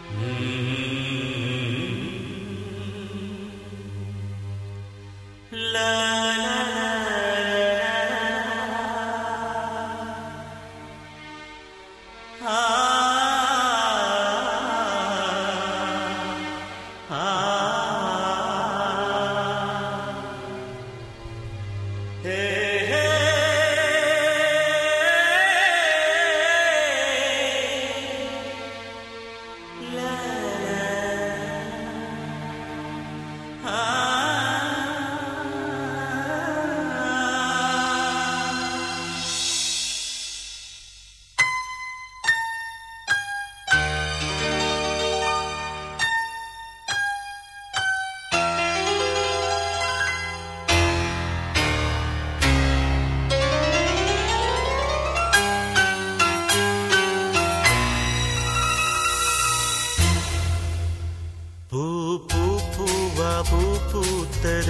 பூ பூ பூவா பூ பூத்தது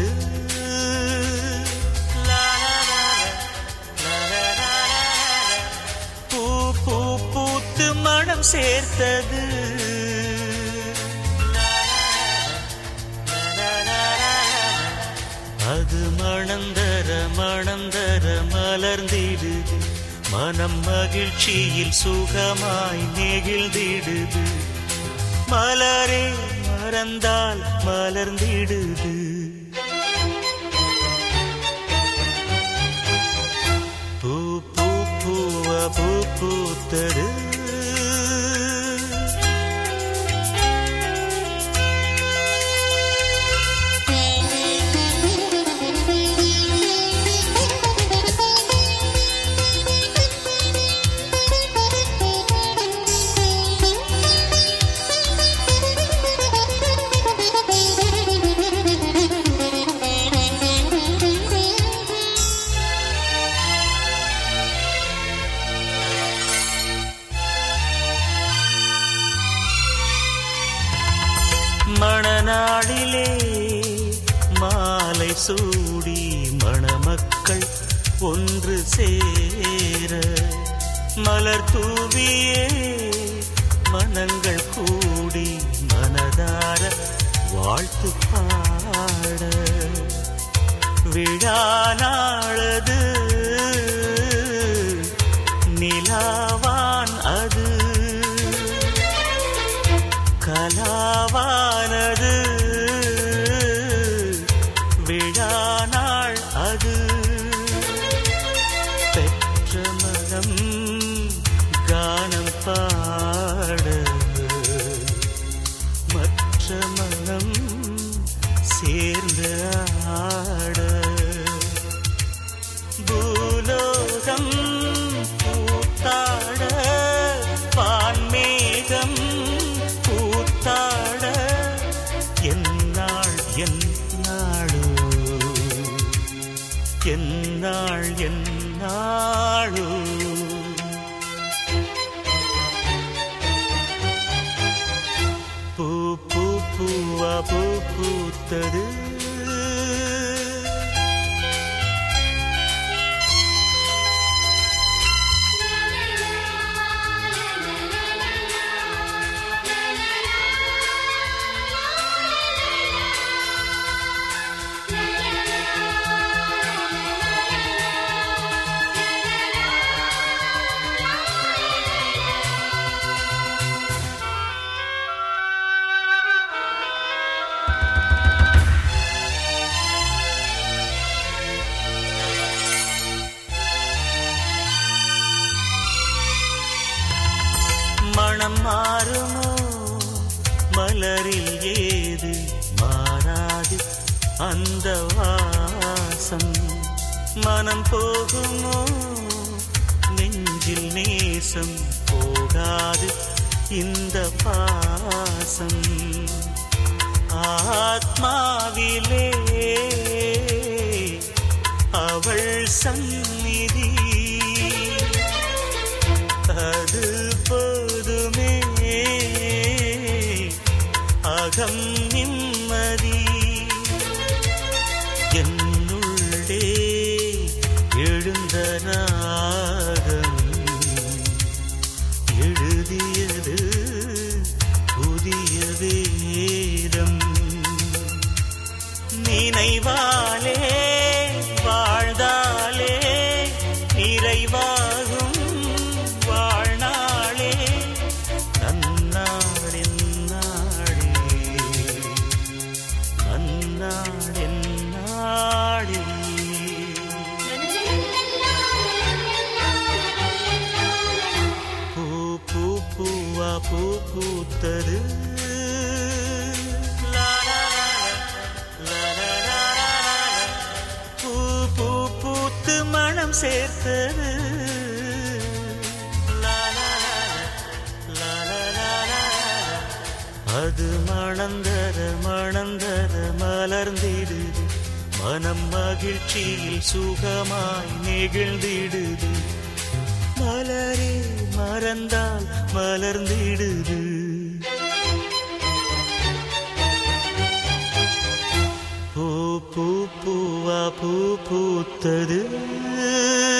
லா, லா, லா, லா, லா, லா, லா, லா. பூ பூ பூத்து மனம் சேர்த்தது லா, லா, லா, லா, லா. அது மணந்தர மணந்தர மலர்ந்திடுது மனம் மகிழ்ச்சியில் சுகமாய் நெகிழ்ந்திடுது மலரே மறந்தால் மலர்ந்திடுது பூ பூ பூவ பூ பூத்தது மணநாளிலே மாலை சூடி மணமக்கள் ஒன்று சேர மலர் தூவியே மனங்கள் கூடி மனதார வாழ்த்து பாட விழா நாளது நிலாவான் அது கலாவானது விழா நாள் அது பெற்ற மனம் கானம் பாட மற்ற மனம் சேர்ந்து ஆட பூலோகம் பூத்தாட வான்மேகம் பூத்தாட என்னாள் என்னாளோ என்னாள் என்னாளோ பூ பூ பூவா பூ பூத்தது மனம் மாறுமோ மலரில் ஏது மாறாது அந்த வாசம் மனம் போகுமோ நெஞ்சில் நேசம் போகாது இந்த பாசம் ஆத்மாவிலே அவள் சந்நிதி அது போதுமே அகம் நிம்மதி என்னுள்ளே எழுந்த ராகம் எழுதியது புதிய பூ பூவா பூ பூத்தது லா, லா, லா, லா, லா, லா, லா, லா. பூ பூ பூத்து மனம் சேர்த்தது லா, லா, லா, லா, லா, லா, லா, லா. அது மணந்தர மணந்தர மலர்ந்திடுது மனம் மகிழ்ச்சியில் சுகமாய் நெகிழ்ந்திடுது மலரே மறந்தால் மலர்ந்திடுது பூ பூ பூவா பூ பூத்தது